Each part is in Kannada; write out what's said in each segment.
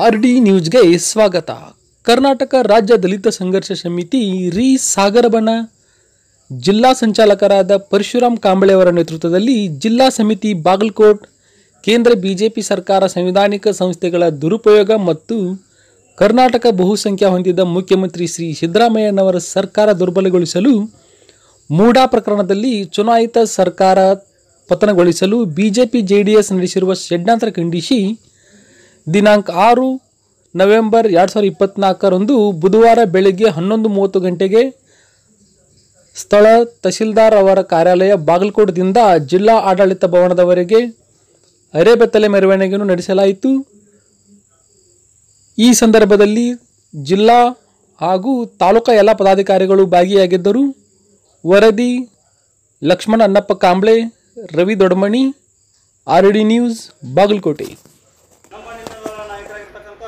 ಆರ್ ಡಿ ನ್ಯೂಸ್ಗೆ ಸ್ವಾಗತ ಕರ್ನಾಟಕ ರಾಜ್ಯ ದಲಿತ ಸಂಘರ್ಷ ಸಮಿತಿ ರೀ ಸಾಗರಬಣ ಜಿಲ್ಲಾ ಸಂಚಾಲಕರಾದ ಪರಶುರಾಮ್ ಕಾಂಬಳೆ ಅವರ ನೇತೃತ್ವದಲ್ಲಿ ಜಿಲ್ಲಾ ಸಮಿತಿ ಬಾಗಲಕೋಟ್ ಕೇಂದ್ರ ಬಿಜೆಪಿ ಸರ್ಕಾರ ಸಂವಿಧಾನಿಕ ಸಂಸ್ಥೆಗಳ ದುರುಪಯೋಗ ಮತ್ತು ಕರ್ನಾಟಕ ಬಹುಸಂಖ್ಯಾ ಹೊಂದಿದ ಮುಖ್ಯಮಂತ್ರಿ ಶ್ರೀ ಸಿದ್ದರಾಮಯ್ಯನವರ ಸರ್ಕಾರ ದುರ್ಬಲಗೊಳಿಸಲು ಮೂಡಾ ಪ್ರಕರಣದಲ್ಲಿ ಚುನಾಯಿತ ಸರ್ಕಾರ ಪತನಗೊಳಿಸಲು ಬಿಜೆಪಿ ಜೆಡಿಎಸ್ ನಡೆಸಿರುವ ಷಡ್ಯಂತ್ರ ಖಂಡಿಸಿ ದಿನಾಂಕ ಆರು ನವೆಂಬರ್ ಎರಡು ಸಾವಿರದ ಇಪ್ಪತ್ನಾಲ್ಕರಂದು ಬುಧವಾರ ಬೆಳಗ್ಗೆ ಹನ್ನೊಂದು ಮೂವತ್ತು ಗಂಟೆಗೆ ಸ್ಥಳ ತಹಸೀಲ್ದಾರ್ ಅವರ ಕಾರ್ಯಾಲಯ ಬಾಗಲಕೋಟದಿಂದ ಜಿಲ್ಲಾ ಆಡಳಿತ ಭವನದವರೆಗೆ ಅರೆಬೆತ್ತಲೆ ಮೆರವಣಿಗೆಯನ್ನು ನಡೆಸಲಾಯಿತು ಈ ಸಂದರ್ಭದಲ್ಲಿ ಜಿಲ್ಲಾ ಹಾಗೂ ತಾಲೂಕಾ ಎಲ್ಲ ಪದಾಧಿಕಾರಿಗಳು ಭಾಗಿಯಾಗಿದ್ದರು ವರದಿ Lakshmana Annappa Kamble Ravi Doddamani R D news Bagalkote ನಮ್ಮ ನಿಮ್ಮವರ ನಾಯಕರಾಗಿರ್ತಕ್ಕಂಥ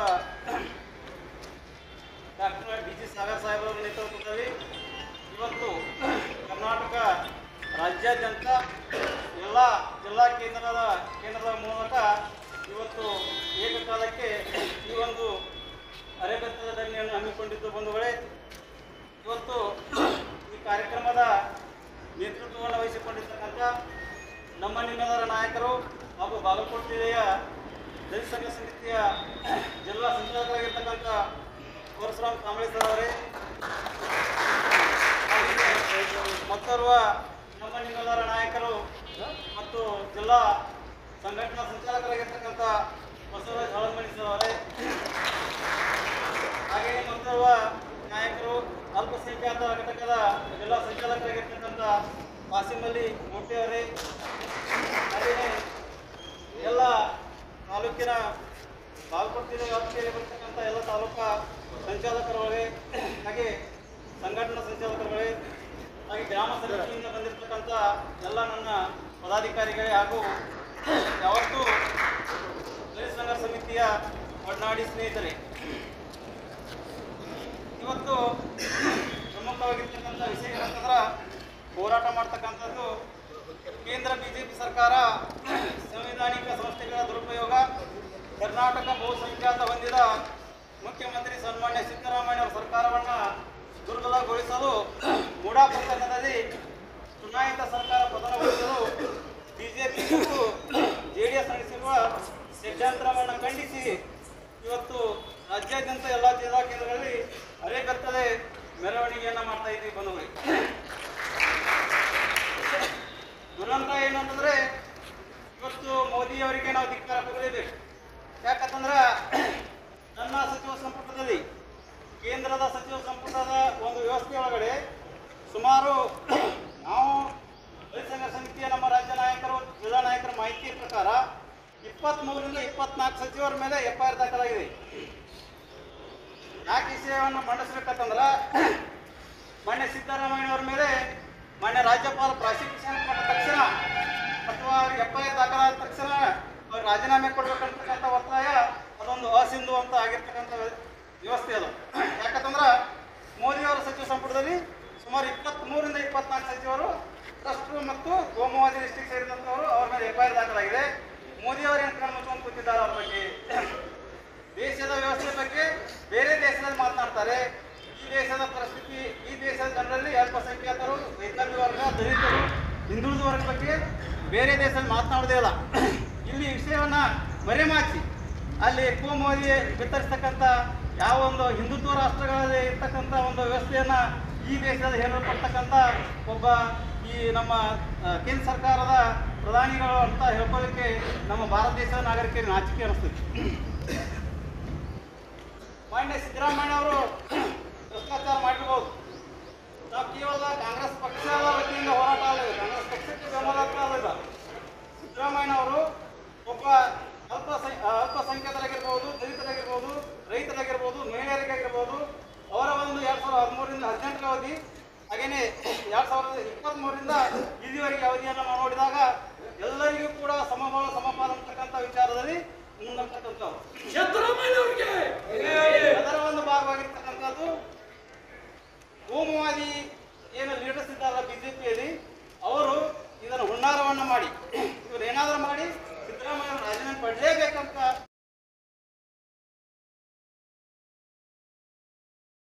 ಡಾಕ್ಟರ್ ಡಿ ಜಿ ಸಾಗರ್ ಸಾಹೇಬರ ನೇತೃತ್ವದಲ್ಲಿ ಇವತ್ತು ಕರ್ನಾಟಕ ರಾಜ್ಯಾದ್ಯಂತ ಎಲ್ಲ ಜಿಲ್ಲಾ ಕೇಂದ್ರದ ಕೇಂದ್ರದ ಮೂಲಕ ಇವತ್ತು ಏಕಕಾಲಕ್ಕೆ ಈ ಒಂದು ಅರೆಬೆತ್ತದ ಧರಣಿಯನ್ನು ಹಮ್ಮಿಕೊಂಡಿದ್ದು ಬಂಧುಗಳೇ ಇವತ್ತು ಈ ಕಾರ್ಯಕ್ರಮದ ನೇತೃತ್ವವನ್ನು ವಹಿಸಿಕೊಂಡಿರ್ತಕ್ಕಂಥ ನಮ್ಮ ನಿಮ್ಮೆಲ್ಲರ ನಾಯಕರು ಹಾಗೂ ಬಾಗಲಕೋಟೆ ಜಿಲ್ಲೆಯ ದಲಿತ ಸಂಘ ಸಮಿತಿಯ ಜಿಲ್ಲಾ ಸಂಚಾಲಕರಾಗಿರ್ತಕ್ಕಂಥ ಪರಶುರಾಮ್ ಕಾಂಬಳೆ ಸರ್ ಅವರೇ ಹಾಗೆಯೇ ಮತ್ತೋರ್ವ ನಮ್ಮ ನಿಮ್ಮೆಲ್ಲರ ನಾಯಕರು ಮತ್ತು ಜಿಲ್ಲಾ ಸಂಘಟನಾ ಸಂಚಾಲಕರಾಗಿರ್ತಕ್ಕಂಥ ಬಸವರಾಜ್ ಹಳಮಣಿ ಸರ್ ಅವರೇ ಹಾಗೆಯೇ ಮತ್ತೋರ್ವ ನಾಯಕರು ಅಲ್ಪಸಂಖ್ಯಾತ ಘಟಕದ ಜಿಲ್ಲಾ ಸಂಚಾಲಕರಾಗಿರ್ತಕ್ಕಂಥ ವಾಸಿಂ ಅಲಿ ಮೂರ್ತಿ ಅವರೇ ಹಾಗೆಯೇ ಎಲ್ಲ ತಾಲೂಕಿನ ಬಾಗಲಕೋಟೆ ಜಿಲ್ಲೆ ವ್ಯಾಪ್ತಿಯಲ್ಲಿ ಬರ್ತಕ್ಕಂಥ ಎಲ್ಲ ತಾಲೂಕಾ ಸಂಚಾಲಕರುಗಳೇ ಹಾಗೆ ಸಂಘಟನಾ ಸಂಚಾಲಕರುಗಳೇ ಹಾಗೆ ಗ್ರಾಮ ಸಮಿತಿಯಿಂದ ಬಂದಿರತಕ್ಕಂಥ ಎಲ್ಲ ನನ್ನ ಪದಾಧಿಕಾರಿಗಳೇ ಹಾಗೂ ಯಾವತ್ತೂ ದಲಿತ ಸಂಘರ್ಷ ಸಮಿತಿಯ ಒಡನಾಡಿ ಸ್ನೇಹಿತರೆ ಇವತ್ತು ಪ್ರಮುಖವಾಗಿರ್ತಕ್ಕಂಥ ವಿಷಯ ಏನಂತಂದ್ರೆ ಹೋರಾಟ ಮಾಡ್ತಕ್ಕಂಥದ್ದು ಕೇಂದ್ರ ಬಿಜೆಪಿ ಸರ್ಕಾರ ಸಂವಿಧಾನಿಕ ಸಂಸ್ಥೆಗಳ ದುರುಪಯೋಗ ಕರ್ನಾಟಕ ಬಹುಸಂಖ್ಯಾತ ಹೊಂದಿದ ಮುಖ್ಯಮಂತ್ರಿ ಸನ್ಮಾನ್ಯ ಸಿದ್ದರಾಮಯ್ಯ ಅವರ ಸರ್ಕಾರವನ್ನು ದುರ್ಬಲಗೊಳಿಸಲು ಮೂಡಾ ಪ್ರಕರಣದಲ್ಲಿ ಚುನಾಯಿತ ಸರ್ಕಾರ ಪತನಗೊಳಿಸಲು ಬಿಜೆಪಿ ಮತ್ತು ಜೆಡಿಎಸ್ ನಡೆಸಿರುವ ಷಡ್ಯಂತ್ರವನ್ನು ಖಂಡಿಸಿ ಇವತ್ತು ರಾಜ್ಯಾದ್ಯಂತ ಎಲ್ಲ ಜಿಲ್ಲಾ ಕೇಂದ್ರಗಳಲ್ಲಿ ಅರೆಗತ್ತದೆ ಮೆರವಣಿಗೆಯನ್ನು ಮಾಡ್ತಾ ಇದ್ದೀವಿ ಬಂಧುಗಳೇ ದುರಂತ ಏನಂತಂದ್ರೆ ಇವತ್ತು ಮೋದಿ ಅವರಿಗೆ ನಾವು ಧಿಕ್ಕಾರ ಕೊಡಲೇಬೇಕು ಯಾಕಂತಂದ್ರೆ ನನ್ನ ಸಚಿವ ಸಂಪುಟದಲ್ಲಿ ಕೇಂದ್ರದ ಸಚಿವ ಸಂಪುಟದ ಒಂದು ವ್ಯವಸ್ಥೆ ಒಳಗಡೆ ಸುಮಾರು ನಾವು ದಲಿತ ಸಂಘ ಸಮಿತಿಯ ನಮ್ಮ ರಾಜ್ಯ ನಾಯಕರು ಜಿಲ್ಲಾ ನಾಯಕರ ಮಾಹಿತಿ ಪ್ರಕಾರ ಇಪ್ಪತ್ತ್ಮೂರರಿಂದ ಇಪ್ಪತ್ನಾಲ್ಕು ಸಚಿವರ ಮೇಲೆ ಎಫ್ ಐ ಆರ್ ದಾಖಲಾಗಿದೆ ಯಾಕೆ ಈ ವಿಷಯವನ್ನು ಮಂಡಿಸ್ಬೇಕಂತಂದ್ರೆ ಮಾನ್ಯ ಸಿದ್ದರಾಮಯ್ಯನವರ ಮೇಲೆ ಮಾನ್ಯ ರಾಜ್ಯಪಾಲ ಪ್ರಾಸಿಕ್ಯೂಷನ್ ಮಾಡಿದ ತಕ್ಷಣ ಅಥವಾ ಅವ್ರಿಗೆ ಎಫ್ ಐ ಆರ್ ದಾಖಲಾದ ತಕ್ಷಣ ಅವ್ರು ರಾಜೀನಾಮೆ ಕೊಡ್ಬೇಕಂತಕ್ಕಂಥ ಒತ್ತಾಯ ಅದೊಂದು ಅಸಿಂಧು ಅಂತ ಆಗಿರ್ತಕ್ಕಂಥ ವ್ಯವಸ್ಥೆ ಅದು ಯಾಕಂತಂದ್ರೆ ಮೋದಿಯವರ ಸಚಿವ ಸಂಪುಟದಲ್ಲಿ ಸುಮಾರು ಇಪ್ಪತ್ತ್ಮೂರಿಂದ ಇಪ್ಪತ್ನಾಲ್ಕು ಸಚಿವರು ಟ್ರಸ್ಟು ಮತ್ತು ಗೋಮವಾದಿ ಡಿಸ್ಟಿಕ್ ಸೇರಿದಂಥವರು ಅವ್ರ ಮೇಲೆ ಎಫ್ ಐ ಆರ್ ದಾಖಲಾಗಿದೆ ಮೋದಿಯವರು ಏನು ಕಣ್ಣು ಮುಚ್ಕೊಂಡು ಕೂತಿದ್ದಾರೆ ಅವ್ರ ಬಗ್ಗೆ ದೇಶದ ವ್ಯವಸ್ಥೆ ಬಗ್ಗೆ ಬೇರೆ ದೇಶದಲ್ಲಿ ಮಾತನಾಡ್ತಾರೆ ಈ ದೇಶದ ಪರಿಸ್ಥಿತಿ ಈ ದೇಶದ ಜನರಲ್ಲಿ ಅಲ್ಪಸಂಖ್ಯಾತರು ವೈಜ್ಞಾನಿಕ ವರ್ಗ ದಲಿತರು ಹಿಂದುಳಿದ ವರ್ಗ ಬಗ್ಗೆ ಬೇರೆ ದೇಶದಲ್ಲಿ ಮಾತನಾಡೋದೇ ಇಲ್ಲ ಇಲ್ಲಿ ವಿಷಯವನ್ನ ಮರೆಮಾಚಿ ಅಲ್ಲಿ ಕೋಮೋದಿ ಬಿತ್ತರಿಸ್ತಕ್ಕಂಥ ಯಾವ ಒಂದು ಹಿಂದುತ್ವ ರಾಷ್ಟ್ರಗಳಲ್ಲಿ ಇರ್ತಕ್ಕಂಥ ಒಂದು ವ್ಯವಸ್ಥೆಯನ್ನ ಈ ದೇಶದಲ್ಲಿ ಹೇಳಲ್ಪಡ್ತಕ್ಕಂಥ ಒಬ್ಬ ಈ ನಮ್ಮ ಆ, ಕೇಂದ್ರ ಸರ್ಕಾರದ ಪ್ರಧಾನಿಗಳು ಅಂತ ಹೇಳ್ಕೊಳ್ಳಿಕ್ಕೆ ನಮ್ಮ ಭಾರತ ದೇಶದ ನಾಗರಿಕರಿಗೆ ನಾಚಿಕೆ ಅನಿಸ್ತದೆ ಮಾನ್ಯ ಸಿದ್ದರಾಮಯ್ಯ ಅವರು ಭ್ರಷ್ಟಾಚಾರ ಮಾಡಿರ್ಬೋದು ನಾವು ಕೇವಲ ಕಾಂಗ್ರೆಸ್ ಪಕ್ಷದ ವತಿಯಿಂದ ಹೋರಾಟ ಅಲ್ಲ ಇದು. ಕಾಂಗ್ರೆಸ್ ಪಕ್ಷಕ್ಕೆ ಬೆಂಬಲ ಅಲ್ಲ ಇದು. ಸಿದ್ದರಾಮಯ್ಯ ಅವರು ಒಬ್ಬ ಅಲ್ಪ ಸಂ- ಆ, ಅಲ್ಪಸಂಖ್ಯಾತರಾಗಿರ್ಬೋದು ದಲಿತರಾಗಿರ್ಬೋದು ರೈತರಾಗಿರ್ಬೋದು ಮಹಿಳೆಯರಿಗಾಗಿರ್ಬೋದು ಅವರ ಒಂದು ಎರಡ್ ಸಾವಿರದ ಹದಿಮೂರರಿಂದ ಹದಿನೆಂಟರ ಅವಧಿ ಹಾಗೇನೆ ಎರಡ್ ಸಾವಿರದ ಇಪ್ಪತ್ತ್ ಮೂರರಿಂದ ಇಲ್ಲಿವರೆಗೆ ಅವಧಿಯನ್ನು ನಾವು ನೋಡಿದಾಗ ಎಲ್ಲರಿಗೂ ಕೂಡ ಸಮಬಲ ಸಮಪಾಲ ಅಂತಕ್ಕಂಥ ವಿಚಾರದಲ್ಲಿ ಮುಂದಂತಕ್ಕಂಥವ್ರು ಅದರ ಒಂದು ಭಾಗವಾಗಿರ್ತಕ್ಕಂಥದ್ದು ಕೋಮುವಾದಿ ಏನು ಲೀಡರ್ಸ್ ಇದ್ದಾರಲ್ಲ ಬಿಜೆಪಿಯಲ್ಲಿ ಅವರು ಇದನ್ನು ಹುನ್ನಾರ